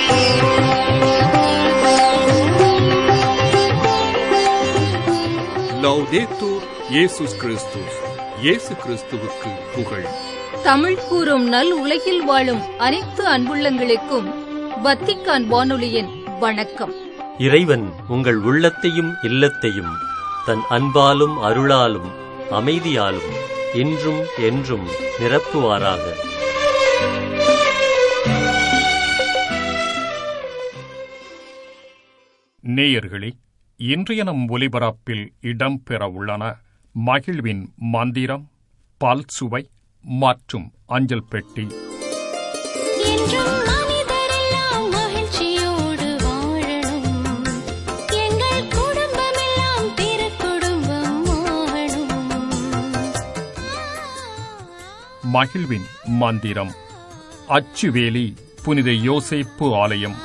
லௌதேத்தூர் இயேசுஸ் கிறிஸ்துஸ் இயேசு கிறிஸ்துவுக்கு புகழ் தமிழ் கூறும் நல் உலகில் வாழும் அனைத்து அன்புள்ளங்களுக்கும் வத்திக்கான் வானொலியின் வணக்கம் இறைவன் உங்கள் உள்ளத்தையும் இல்லத்தையும் தன் அன்பாலும் அருளாலும் அமைதியாலும் இன்றும் என்றும் நிரப்புவாராக நேயர்களே இன்றைய நம் ஒலிபரப்பில் இடம்பெற உள்ளன மகிழ்வின் மந்திரம் பல்சுவை மற்றும் அஞ்சல் பெட்டி என்றும் மனிதரெல்லாம் மகிழ்ச்சியோடு வாழணும் எங்கள் குடும்பமெல்லாம் திருக்குடும்பம் வாழணும் மகிழ்வின் மந்திரம் அச்சுவேலி புனித யோசேப்பு ஆலயம்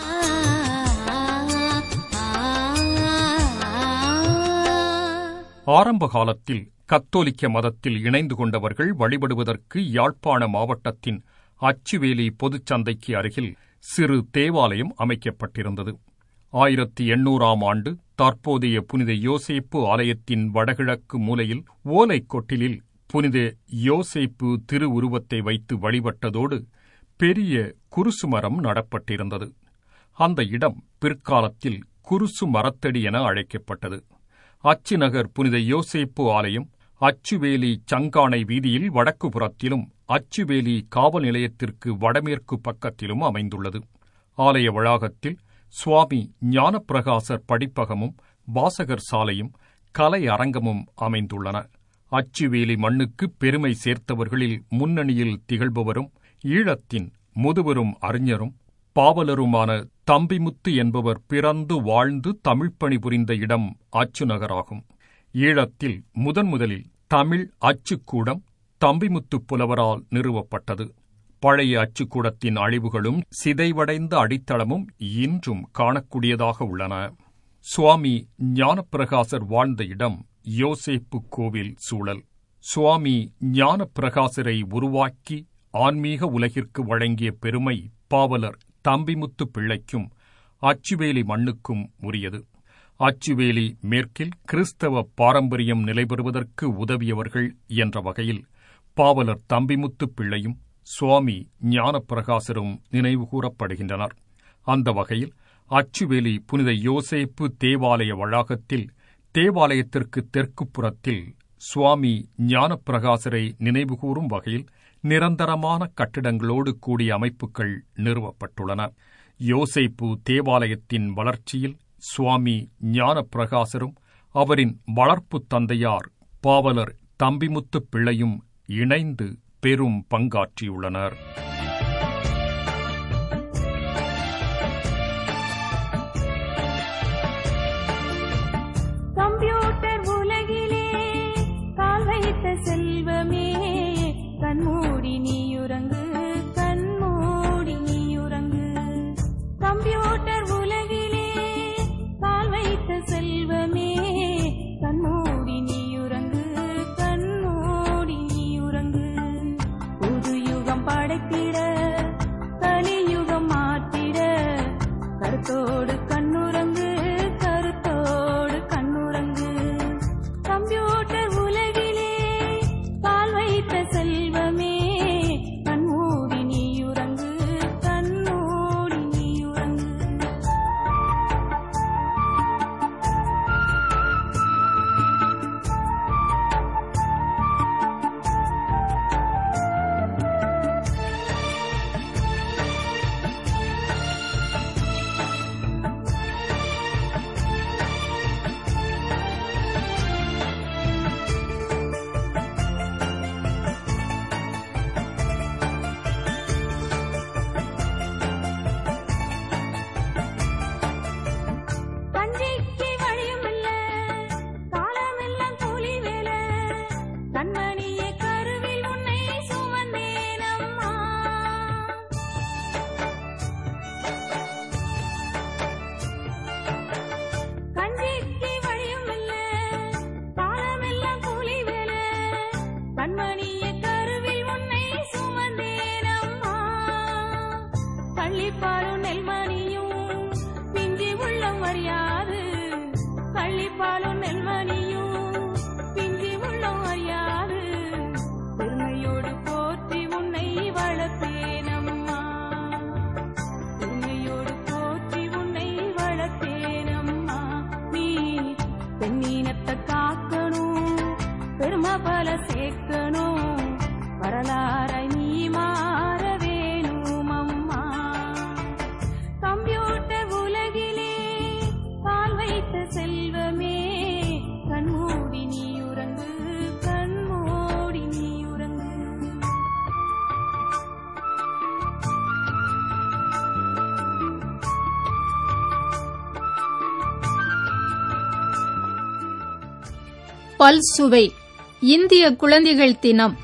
ஆரம்ப காலத்தில் கத்தோலிக்க மதத்தில் இணைந்து கொண்டவர்கள் வழிபடுவதற்கு யாழ்ப்பாண மாவட்டத்தின் அச்சுவேலி பொதுச் சந்தைக்கு அருகில் சிறு தேவாலயம் அமைக்கப்பட்டிருந்தது ஆயிரத்தி எண்ணூறாம் ஆண்டு தற்போதைய புனித யோசேப்பு ஆலயத்தின் வடகிழக்கு மூலையில் ஓலைக் கொட்டிலில் புனித யோசேப்பு திருவுருவத்தை வைத்து வழிபட்டதோடு பெரிய குருசு மரம் நடப்பட்டிருந்தது அந்த இடம் பிற்காலத்தில் குருசு மரத்தடி என அழைக்கப்பட்டது அச்சு நகர் புனித யோசேப்பு ஆலயம் அச்சுவேலி சங்கானை வீதியில் வடக்கு புறத்திலும் அச்சுவேலி காவல் நிலையத்திற்கு வடமேற்கு பக்கத்திலும் அமைந்துள்ளது ஆலய வளாகத்தில் சுவாமி ஞானப்பிரகாசர் படிப்பகமும் வாசகர் சாலையும் கலை அரங்கமும் அமைந்துள்ளன அச்சுவேலி மண்ணுக்கு பெருமை சேர்த்தவர்களில் முன்னணியில் திகழ்பவரும் ஈழத்தின் முதுவரும் அறிஞரும் பாவலருமான தம்பிமுத்து என்பவர் பிறந்து வாழ்ந்து தமிழ்ப்பணி புரிந்த இடம் அச்சுநகராகும் ஈழத்தில் முதன் முதலில் தமிழ் அச்சுக்கூடம் தம்பிமுத்து புலவரால் நிறுவப்பட்டது பழைய அச்சுக்கூடத்தின் அழிவுகளும் சிதைவடைந்த அடித்தளமும் இன்றும் காணக்கூடியதாக உள்ளன சுவாமி ஞானப்பிரகாசர் வாழ்ந்த இடம் யோசேப்பு கோவில் சூழல் சுவாமி ஞானப்பிரகாசரை உருவாக்கி ஆன்மீக உலகிற்கு வழங்கிய பெருமை பாவலர் தம்பிமுத்து பிள்ளைக்கும் அச்சுவேலி மண்ணுக்கும் உரியது அச்சுவேலி மேற்கில் கிறிஸ்தவ பாரம்பரியம் நிலைபெறுவதற்கு உதவியவர்கள் என்ற வகையில் பாவலர் தம்பிமுத்து பிள்ளையும் சுவாமி ஞானப்பிரகாசரும் நினைவுகூரப்படுகின்றனர் அந்த வகையில் அச்சுவேலி புனித யோசேப்பு தேவாலய வளாகத்தில் தேவாலயத்திற்கு தெற்கு புறத்தில் சுவாமி ஞானப்பிரகாசரை நினைவுகூரும் வகையில் நிரந்தரமான கட்டிடங்களோடு கூடிய அமைப்புகள் நிறுவப்பட்டுள்ளன யோசேப்பு தேவாலயத்தின் வளர்ச்சியில் சுவாமி ஞானப்பிரகாசரும் அவரின் வளர்ப்புத் தந்தையார் பாவலர் தம்பிமுத்து பிள்ளையும் இணைந்து பெரும் பங்காற்றியுள்ளனர் கம்ப்யூட்டர் உலகிலே கால் வைத்த செல்வமே கண்மூடி நீயுறங்கு கண்மூடி நீயுறங்கு கம்ப்யூட்டர் உலகிலே கால் வைத்த செல்வமே கண்மூடி நீயுறங்கு கண்மூடி நீயுறங்கு புது யுகம் படைத்திட கள்ளிப்பாலும் நெல்மணியும் பிஞ்சி உள்ளம் அறியாது கள்ளிப்பாலும் நெல்மணியும் பிஞ்சி உள்ளம் அறியாது பெருமையோடு போற்றி உன்னை வளர்த்தேனம்மா பெருமையோடு போற்றி உன்னை வளர்த்தேனம்மா நீ பெண்ணீனத்தை காக்கணும் பெருமை பல சேர்க்கணும் வரலாறை நீ மாற வேணும் அம்மா கம்ப்யூட்டர் உலகிலே கால் வைத்த செல்வமே கண்மூடி நீ உறங்கு கண்மூடி நீ உறங்கு பல்சுவை இந்திய குழந்தைகள் தினம்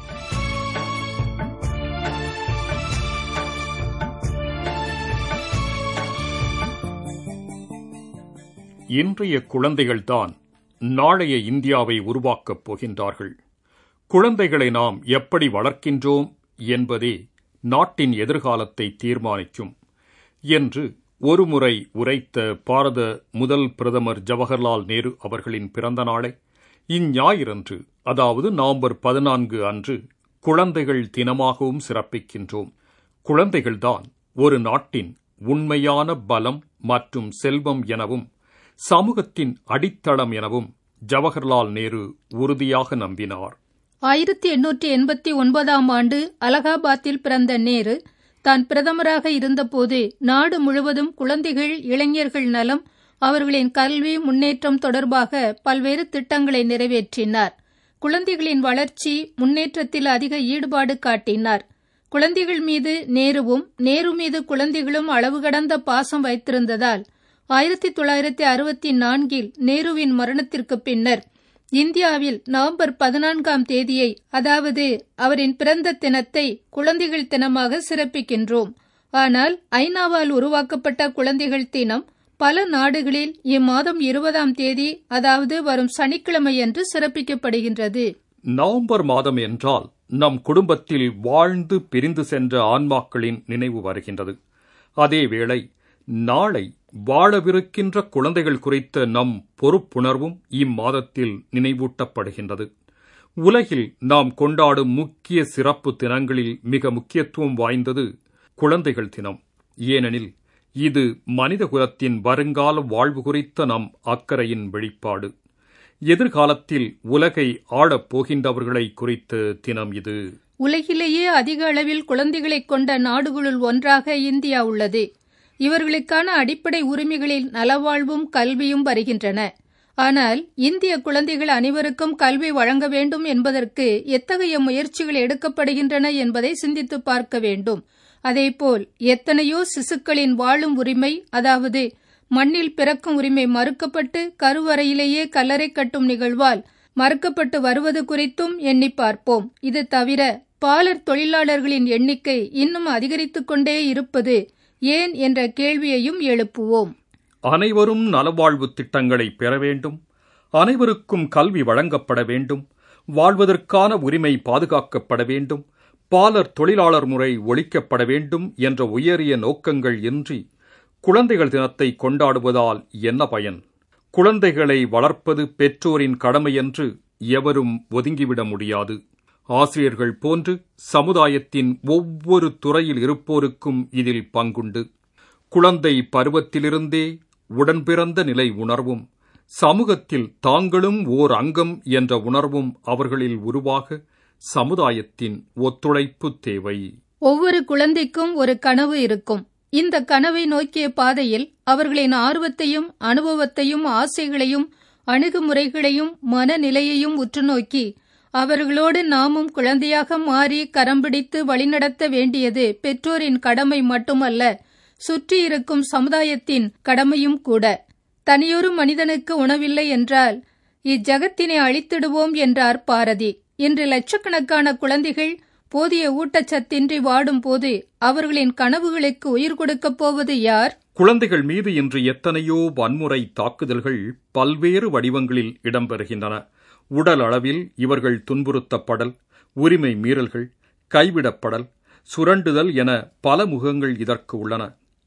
இன்றைய குழந்தைகள்தான் நாளைய இந்தியாவை உருவாக்கப் போகின்றார்கள் குழந்தைகளை நாம் எப்படி வளர்க்கின்றோம் என்பதே நாட்டின் எதிர்காலத்தை தீர்மானிக்கும் என்று ஒருமுறை உரைத்த பாரத முதல் பிரதமர் ஜவஹர்லால் நேரு அவர்களின் பிறந்த நாளை இஞ்ஞாயிறன்று அதாவது நவம்பர் பதினான்கு அன்று குழந்தைகள் தினமாகவும் சிறப்பிக்கின்றோம் குழந்தைகள்தான் ஒரு நாட்டின் உண்மையான பலம் மற்றும் செல்வம் எனவும் சமூகத்தின் அடித்தளம் எனவும் ஜவஹர்லால் நேரு உறுதியாக நம்பினார் ஆயிரத்தி எண்ணூற்றி எண்பத்தி ஒன்பதாம் ஆண்டு அலகாபாத்தில் பிறந்த நேரு தான் பிரதமராக இருந்தபோது நாடு முழுவதும் குழந்தைகள் இளைஞர்கள் நலம் அவர்களின் கல்வி முன்னேற்றம் தொடர்பாக பல்வேறு திட்டங்களை நிறைவேற்றினார் குழந்தைகளின் வளர்ச்சி முன்னேற்றத்தில் அதிக ஈடுபாடு காட்டினார் குழந்தைகள் மீது நேருவும் நேரு மீது குழந்தைகளும் அளவு கடந்த பாசம் வைத்திருந்ததால் ஆயிரத்தி தொள்ளாயிரத்தி அறுபத்தி நான்கில் நேருவின் மரணத்திற்கு பின்னர் இந்தியாவில் நவம்பர் பதினான்காம் தேதியை அதாவது அவரின் பிறந்த தினத்தை குழந்தைகள் தினமாக சிறப்பிக்கின்றோம் ஆனால் ஐநாவால் உருவாக்கப்பட்ட குழந்தைகள் தினம் பல நாடுகளில் இம்மாதம் இருபதாம் தேதி அதாவது வரும் சனிக்கிழமையன்று சிறப்பிக்கப்படுகின்றது நவம்பர் மாதம் என்றால் நம் குடும்பத்தில் வாழ்ந்து பிரிந்து சென்ற ஆன்மாக்களின் நினைவு வருகின்றது அதேவேளை நாளை வாழவிருக்கின்ற குழந்தைகள் குறித்த நம் பொறுப்புணர்வும் இம்மாதத்தில் நினைவூட்டப்படுகின்றது உலகில் நாம் கொண்டாடும் முக்கிய சிறப்பு தினங்களில் மிக முக்கியத்துவம் வாய்ந்தது குழந்தைகள் தினம் ஏனெனில் இது மனிதகுலத்தின் வருங்கால வாழ்வு குறித்த நம் அக்கறையின் வெளிப்பாடு எதிர்காலத்தில் உலகை ஆளப் போகின்றவர்களை குறித்த தினம் இது உலகிலேயே அதிக அளவில் குழந்தைகளைக் கொண்ட நாடுகளுள் ஒன்றாக இந்தியா உள்ளது இவர்களுக்கான அடிப்படை உரிமைகளில் நலவாழ்வும் கல்வியும் வருகின்றன ஆனால் இந்திய குழந்தைகள் அனைவருக்கும் கல்வி வழங்க வேண்டும் என்பதற்கு எத்தகைய முயற்சிகள் எடுக்கப்படுகின்றன என்பதை சிந்தித்து பார்க்க வேண்டும் அதேபோல் எத்தனையோ சிசுக்களின் வாழும் உரிமை அதாவது மண்ணில் பிறக்கும் உரிமை மறுக்கப்பட்டு கருவறையிலேயே கல்லறை கட்டும் நிகழ்வால் மறுக்கப்பட்டு வருவது குறித்தும் எண்ணி பார்ப்போம் இது தவிர பாலர் தொழிலாளர்களின் எண்ணிக்கை இன்னும் அதிகரித்துக் கொண்டே இருப்பது ஏன் என்ற கேள்வியையும் எழுப்புவோம் அனைவரும் நலவாழ்வு திட்டங்களை பெற வேண்டும் அனைவருக்கும் கல்வி வழங்கப்பட வேண்டும் வாழ்வதற்கான உரிமை பாதுகாக்கப்பட வேண்டும் பாலர் தொழிலாளர் முறை ஒழிக்கப்பட வேண்டும் என்ற உயரிய நோக்கங்கள் இன்றி குழந்தைகள் தினத்தை கொண்டாடுவதால் என்ன பயன் குழந்தைகளை வளர்ப்பது பெற்றோரின் கடமை என்று எவரும் ஒதுங்கிவிட முடியாது ஆசிரியர்கள் போன்று சமுதாயத்தின் ஒவ்வொரு துறையில் இருப்போருக்கும் இதில் பங்குண்டு குழந்தை பருவத்திலிருந்தே உடன்பிறந்த நிலை உணர்வும் சமூகத்தில் தாங்களும் ஓர் அங்கம் என்ற உணர்வும் அவர்களில் உருவாக சமுதாயத்தின் ஒத்துழைப்பு தேவை ஒவ்வொரு குழந்தைக்கும் ஒரு கனவு இருக்கும் இந்த கனவை நோக்கிய பாதையில் அவர்களின் ஆர்வத்தையும் அனுபவத்தையும் ஆசைகளையும் அணுகுமுறைகளையும் மனநிலையையும் உற்றுநோக்கி அவர்களோடு நாமும் குழந்தையாக மாறி கரம் பிடித்து வழிநடத்த வேண்டியது பெற்றோரின் கடமை மட்டுமல்ல சுற்றியிருக்கும் சமுதாயத்தின் கடமையும் கூட தனியொரு மனிதனுக்கு உணவில்லை என்றால் இஜகத்தினை அழித்திடுவோம் என்றார் பாரதி இன்று லட்சக்கணக்கான குழந்தைகள் போதிய ஊட்டச்சத்தின்றி வாடும் போது அவர்களின் கனவுகளுக்கு உயிர் கொடுக்கப் போவது யார் குழந்தைகள் மீது இன்று எத்தனையோ வன்முறை தாக்குதல்கள் பல்வேறு வடிவங்களில் இடம்பெறுகின்றன உடல் அளவில் இவர்கள் துன்புறுத்தப்படல் உரிமை மீறல்கள் கைவிடப்படல் சுரண்டுதல் என பல முகங்கள் இதற்கு உள்ளன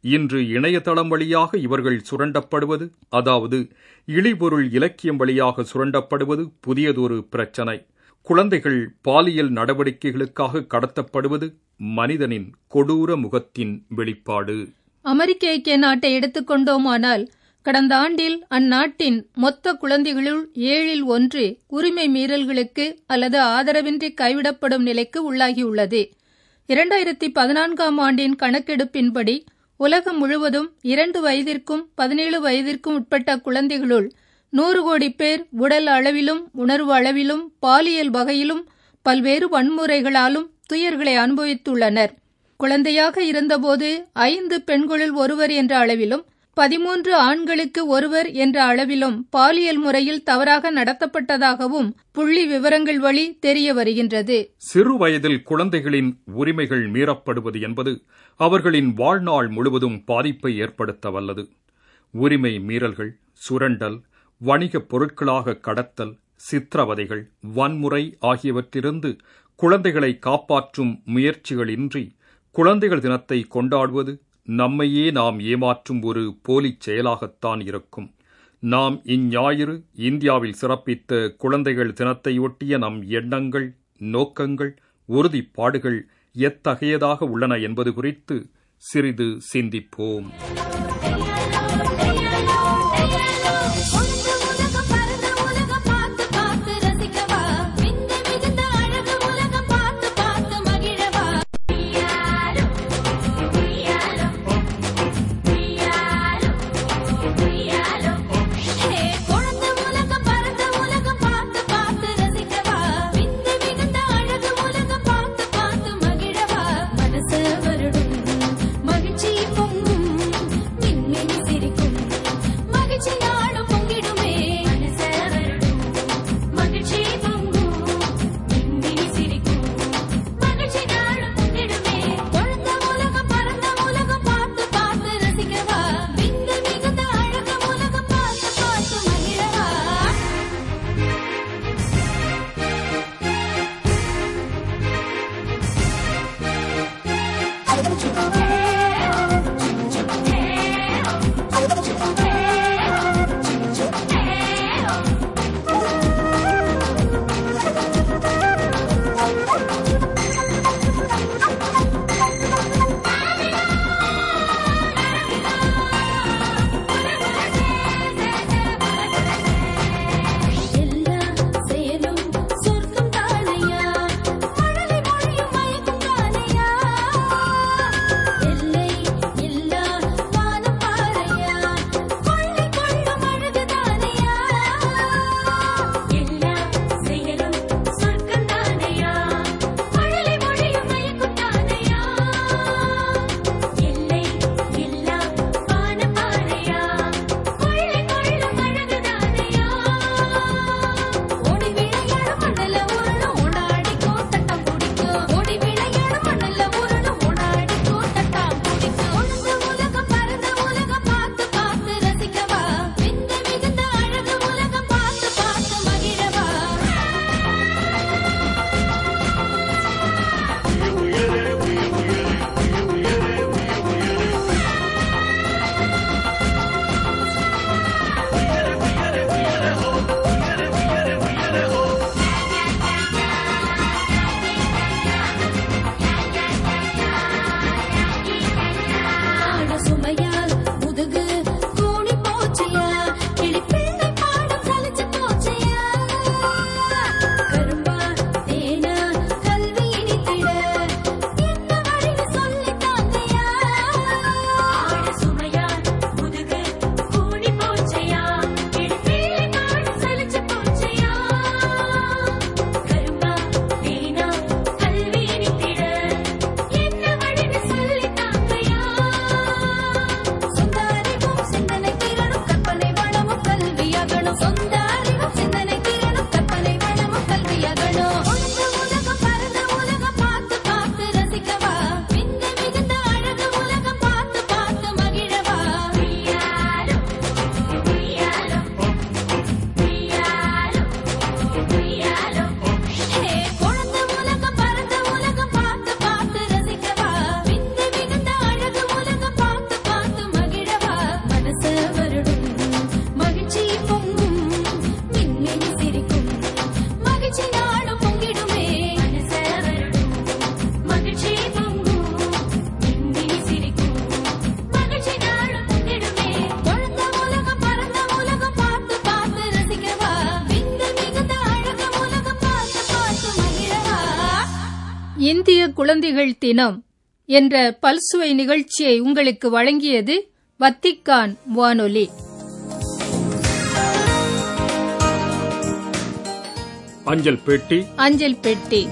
இன்று இணையதளம் வழியாக இவர்கள் சுரண்டப்படுவது அதாவது இழிபொருள் இலக்கியம் வழியாக சுரண்டப்படுவது புதியதொரு பிரச்சனை குழந்தைகள் பாலியல் நடவடிக்கைகளுக்காக கடத்தப்படுவது மனிதனின் கொடூர முகத்தின் வெளிப்பாடு அமெரிக்க ஐக்கிய நாட்டை எடுத்துக்கொண்டோமானால் கடந்த ஆண்டில் அந்நாட்டின் மொத்த குழந்தைகளுள் ஏழில் ஒன்று உரிமை மீறல்களுக்கு அல்லது ஆதரவின்றி கைவிடப்படும் நிலைக்கு உள்ளாகியுள்ளது இரண்டாயிரத்தி பதினான்காம் ஆண்டின் கணக்கெடுப்பின்படி உலகம் முழுவதும் இரண்டு வயதிற்கும் பதினேழு வயதிற்கும் உட்பட்ட குழந்தைகளுள் நூறு கோடி பேர் உடல் அளவிலும் உணர்வு அளவிலும் பாலியல் வகையிலும் பல்வேறு வன்முறைகளாலும் துயர்களை அனுபவித்துள்ளனர் குழந்தையாக இருந்தபோது ஐந்து பெண்களுள் ஒருவர் என்ற அளவிலும் பதிமூன்று ஆண்களுக்கு ஒருவர் என்ற அளவிலும் பாலியல் முறையில் தவறாக நடத்தப்பட்டதாகவும் புள்ளி விவரங்கள் வழி தெரிய வருகின்றது சிறு வயதில் குழந்தைகளின் உரிமைகள் மீறப்படுவது என்பது அவர்களின் வாழ்நாள் முழுவதும் பாதிப்பை ஏற்படுத்த வல்லது உரிமை மீறல்கள் சுரண்டல் வணிகப் பொருட்களாக கடத்தல் சித்திரவதைகள் வன்முறை ஆகியவற்றிலிருந்து குழந்தைகளை காப்பாற்றும் முயற்சிகளின்றி குழந்தைகள் தினத்தை கொண்டாடுவது நம்மையே நாம் ஏமாற்றும் ஒரு போலிச் செயலாகத்தான் இருக்கும் நாம் இஞ்ஞாயிறு இந்தியாவில் சிறப்பித்த குழந்தைகள் தினத்தையொட்டிய நம் எண்ணங்கள் நோக்கங்கள் உறுதிப்பாடுகள் எத்தகையதாக உள்ளன என்பது குறித்து சிறிது சிந்திப்போம் உலக உலகம் பரந்த உலகம் பார்த்து பார்த்து ரசிக்கவா விந்து மிகுந்த அழகு உலகம் பார்த்து பார்த்து மகிழவா உய்யாலோ உய்யாலோ உய்யாலோ உய்யாலோ ஹே குழந்தை உலகம் பரந்த உலகம் பார்த்து பார்த்து ரசிக்கவா விந்து மிகுந்த அழகு உலகம் பார்த்து பார்த்து மகிழவா மனசு வருடும் மகிழ்ச்சி பொங்கும் மின்மினி சிரிக்கும் மகிழ்ச்சி நாளும் பொங்கிடுமே மனசு வருடும் மகிழ்ச்சி பொங்கும் மின்மினி சிரிக்கும் மகிழ்ச்சி நாளும் பொங்கிடுமே குழந்தை உலகம் பரந்த உலகம் பார்த்து பார்த்து ரசிக்கவா விந்து மிகுந்த அழகு உலகம் பார்த்து பார்த்து மகிழவா எல்லா செயலும் சொர்க்கம் தானையா மழலை மொழியும் மயக்கும் தானையா எல்லை இல்லா வானம் பாறையா கொள்ளை கொள்ளும் அழகு தானையா எல்லா செயலும் சொர்க்கம் தானையா மழலை மொழியும் மயக்கும் தானையா எல்லை இல்லா வானம் பாறையா கொள்ளை கொள்ளும் அழகு தானையா ஓடி விளையாடும் மண்ணுல உருளும் ஓடாடிக்கோ தட்டம் பிடிக்கும் ஓடி விளையாடும் மண்ணுல உருளும் ஓடாடிக்கோ தட்டம் பிடிக்கும் உலக உலகம் பரந்த உலகம் பார்த்து பார்த்து ரசிக்கவா விந்து மிகுந்த அழகு உலகம் பார்த்து பார்த்து மகிழவா ஆட சுமையால் முதுகு கூணி போச்சியா கிளிப்பிள்ளை பாடம் சலிச்சு போச்சியா கரும்பா தேனா கல்வி இனித்திட என்ன வழி சொல்லி தாத்தையா ஆட சுமையால் முதுகு கூணி போச்சியா கிளிப்பிள்ளை பாடம் சலிச்சு போச்சியா கரும்பா தேனா கல்வி இனித்திட என்ன வழி சொல்லி தாத்தையா குழந்தைகள் தினம் என்ற பல்சுவை நிகழ்ச்சியை உங்களுக்கு வழங்கியது வத்திக்கான் வானொலி அஞ்சல் பெட்டி அஞ்சல் பெட்டி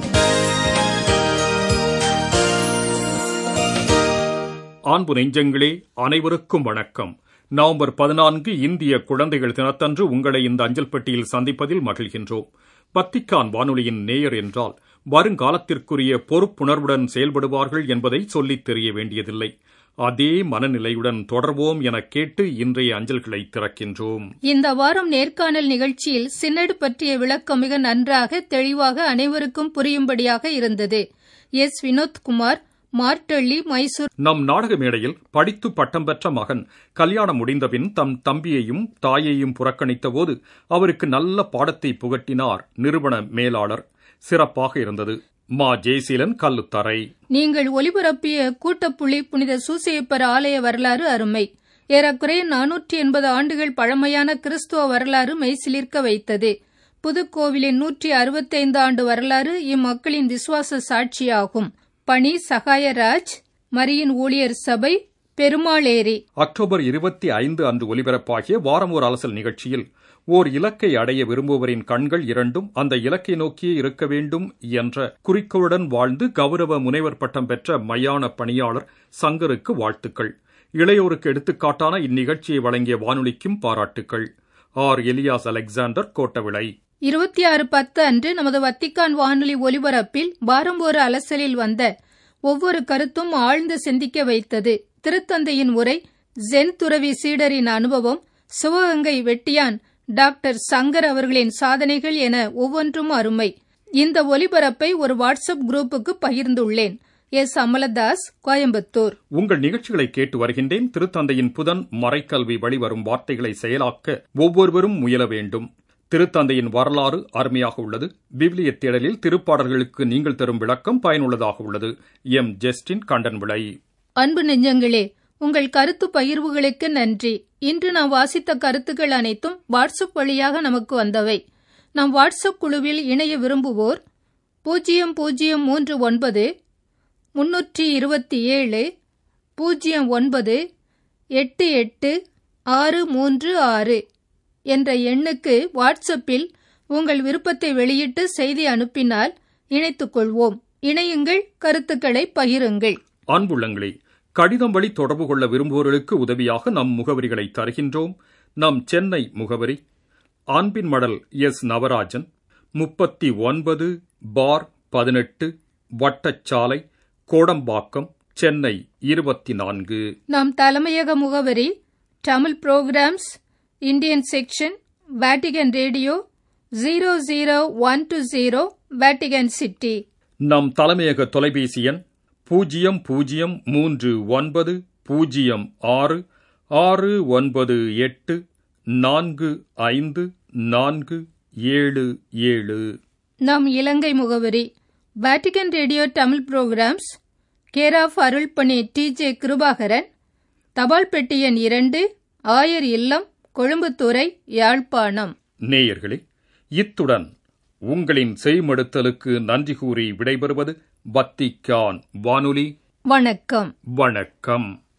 ஆண்பு நெஞ்சங்களே அனைவருக்கும் வணக்கம் நவம்பர் பதினான்கு இந்திய குழந்தைகள் தினத்தன்று உங்களை இந்த அஞ்சல் பெட்டியில் சந்திப்பதில் மகிழ்கின்றோம் பத்திக்கான் வானொலியின் நேயர் என்றால் வருங்காலத்திற்குரிய பொறுப்புணர்வுடன் செயல்படுவார்கள் என்பதை சொல்லித் தெரிய வேண்டியதில்லை அதே மனநிலையுடன் தொடர்வோம் எனக் கேட்டு இன்றைய அஞ்சல்களை திறக்கின்றோம் இந்த வாரம் நேர்காணல் நிகழ்ச்சியில் சின்னடு பற்றிய விளக்கம் மிக நன்றாக தெளிவாக அனைவருக்கும் புரியும்படியாக இருந்தது எஸ் வினோத்குமார் மார்டள்ளி மைசூர் நம் நாடக மேடையில் படித்து பட்டம் பெற்ற மகன் கல்யாணம் முடிந்தபின் தம் தம்பியையும் தாயையும் புறக்கணித்தபோது அவருக்கு நல்ல பாடத்தை புகட்டினார் நிறுவன மேலாளர் சிறப்பாக இருந்தது மா ஜெயசீலன் கல்லுத்தரை நீங்கள் ஒலிபரப்பிய கூட்டப்புள்ளி புனித சூசையப்பர் ஆலய வரலாறு அருமை ஏறக்குறைய நானூற்றி எண்பது ஆண்டுகள் பழமையான கிறிஸ்துவ வரலாறு மெய்சிலிர்க்க வைத்தது புதுக்கோவிலின் நூற்றி அறுபத்தைந்து ஆண்டு வரலாறு இம்மக்களின் விசுவாச சாட்சியாகும் பணி சகாயராஜ் மரியின் ஊழியர் சபை பெருமாளேரி அக்டோபர் இருபத்தி ஐந்து அன்று ஒலிபரப்பாகிய வாரம் ஒரு அலசல் நிகழ்ச்சியில் ஓர் இலக்கை அடைய விரும்புவரின் கண்கள் இரண்டும் அந்த இலக்கை நோக்கியே இருக்க வேண்டும் என்ற குறிக்கோளுடன் வாழ்ந்து கௌரவ முனைவர் பட்டம் பெற்ற மையான பணியாளர் சங்கருக்கு வாழ்த்துக்கள் இளையோருக்கு எடுத்துக்காட்டான இந்நிகழ்ச்சியை வழங்கிய வானொலிக்கும் பாராட்டுக்கள் ஆர் எலியாஸ் அலெக்சாண்டர் கோட்டவிளை இருபத்தி ஆறு பத்து அன்று நமது வத்திக்கான் வானொலி ஒலிபரப்பில் வாரம் ஒரு அலசலில் வந்த ஒவ்வொரு கருத்தும் ஆழ்ந்து சிந்திக்க வைத்தது திருத்தந்தையின் உரை ஜென் துறவி சீடரின் அனுபவம் சிவகங்கை வெட்டியான் டாக்டர் சங்கர் அவர்களின் சாதனைகள் என ஒவ்வொன்றும் அருமை இந்த ஒலிபரப்பை ஒரு வாட்ஸ்அப் குரூப்புக்கு பகிர்ந்துள்ளேன் எஸ் அமலதாஸ் கோயம்புத்தூர் உங்கள் நிகழ்ச்சிகளை கேட்டு வருகின்றேன் திருத்தந்தையின் புதன் மறைக்கல்வி வழிவரும் வார்த்தைகளை செயலாக்க ஒவ்வொருவரும் முயல வேண்டும் திருத்தந்தையின் வரலாறு அருமையாக உள்ளது விவிலிய தேடலில் திருப்பாடல்களுக்கு நீங்கள் தரும் விளக்கம் பயனுள்ளதாக உள்ளது எம் ஜெஸ்டின் கண்டன் விளை அன்பு நெஞ்சங்களே உங்கள் கருத்து பகிர்வுகளுக்கு நன்றி இன்று நாம் வாசித்த கருத்துக்கள் அனைத்தும் வாட்ஸ்அப் வழியாக நமக்கு வந்தவை நாம் வாட்ஸ்அப் குழுவில் இணைய விரும்புவோர் பூஜ்ஜியம் பூஜ்ஜியம் மூன்று ஒன்பது முன்னூற்றி இருபத்தி ஏழு பூஜ்ஜியம் ஒன்பது எட்டு எட்டு ஆறு மூன்று ஆறு என்ற எண்ணுக்கு வாட்ஸ்அப்பில் உங்கள் விருப்பத்தை வெளியிட்டு செய்தி அனுப்பினால் இணைத்துக் கொள்வோம் இணையுங்கள் கருத்துக்களை பகிருங்கள் அன்புள்ளங்களே கடிதம் வழி தொடர்பு கொள்ள விரும்புவோர்களுக்கு உதவியாக நம் முகவரிகளை தருகின்றோம் நம் சென்னை முகவரி அன்பின் மடல் எஸ் நவராஜன் முப்பத்தி ஒன்பது பார் பதினெட்டு வட்டச்சாலை கோடம்பாக்கம் சென்னை இருபத்தி நான்கு நம் தலைமையக முகவரி Tamil programmes Indian section Vatican radio zero zero one two zero Vatican city நம் தலைமையக தொலைபேசி எண் பூஜ்ஜியம் பூஜ்ஜியம் மூன்று ஒன்பது பூஜ்ஜியம் ஆறு ஆறு ஒன்பது எட்டு நான்கு ஐந்து நான்கு ஏழு ஏழு நம் இலங்கை முகவரி Vatican radio Tamil programmes care of அருள்பணி டி ஜே கிருபாகரன் தபால் பெட்டி எண் இரண்டு ஆயர் இல்லம் கொழும்புத்துறை யாழ்ப்பாணம் நேயர்களே இத்துடன் உங்களின் செய்மடுத்தலுக்கு நன்றி கூறி விடைபெறுவது வத்திக்கான் வானொலி வணக்கம் வணக்கம்